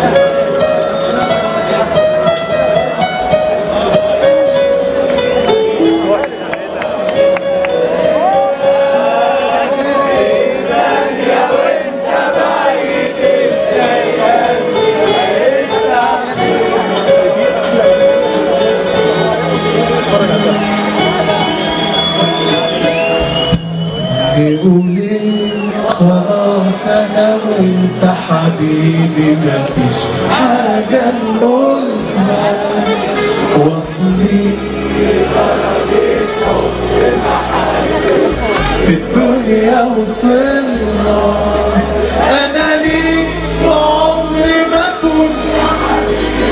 يقولي خلاص انا وانت حبيبي مفيش حاجة نقولها وصلي في الدنيا وصلنا انا ليك وعمري ما كنت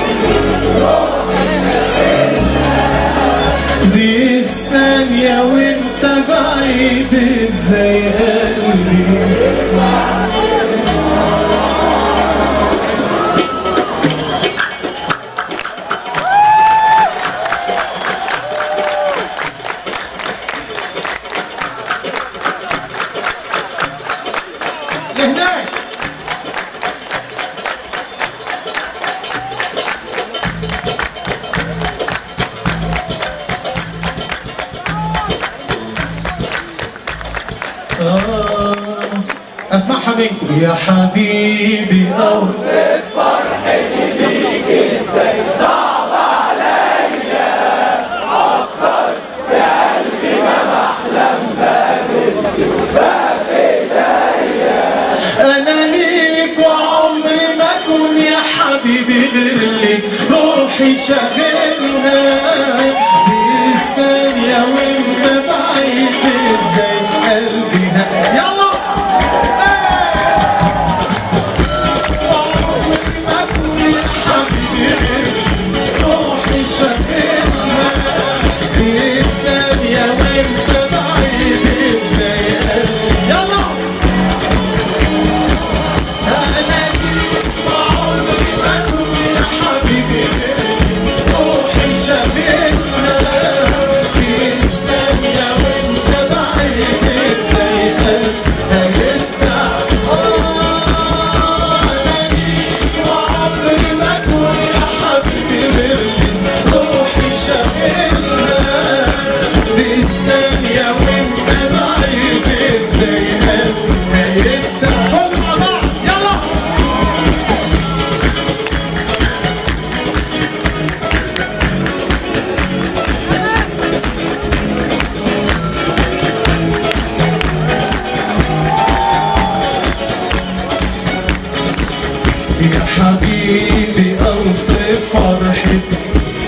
دي الثانية وانت بعيد ازاي قلبي لهناك آه، اسمعها منكم يا حبيبي او انا ليك وعمري ما اكون يا حبيبي غير ليك روحي شاغلها دي الثانية وانت بعيد ازاي قلبي ها- يلا وعمري ما اكون يا حبيبي غير ليك روحي شاغلها دي الثانية وانت بعيد ازاي قلبي يلا الثانية وانت بعيد ازاي قلبي يستاهل مع بعض يلا يا حبيبي اوصف فرحتي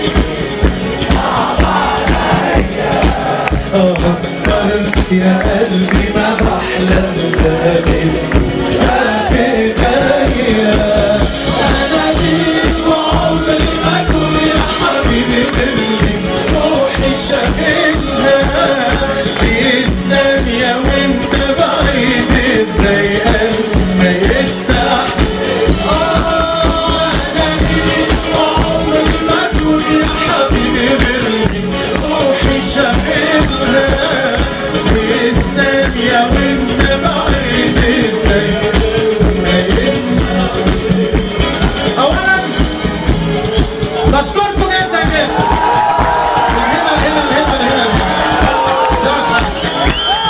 أفكر يا قلبي ما بحلم بقابلك في ايديا انا ليك وعمري ما اكون يا حبيبي منك روحي شاغلها في الثانية وانت بعيد ازاي قلبي ما يستحمل آه، أنا ليك وعمري ما أكون يا حبيبي غيرك روحي شاغلها في الثانية وانت بعيد ازاي ما يستحمل أولا بشكركم جدا جدا من هنا لهنا لهنا لهنا ده الحق.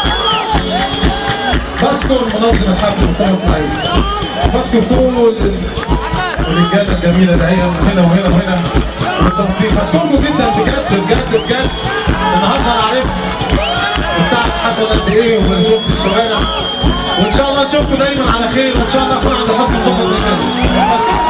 بشكر منظم الحفل مصطفى اسماعيل بشكر كل الرجاله الجميله دهيا وهنا وهنا وهنا والتنسيق بشكركم جدا بجد بجد بجد النهارده انا عرفت التعب حصل قد ايه وبنشوف في الشوارع وان شاء الله نشوفكم دايما على خير وان شاء الله اكون عند حسن الظن زي كده بشكركم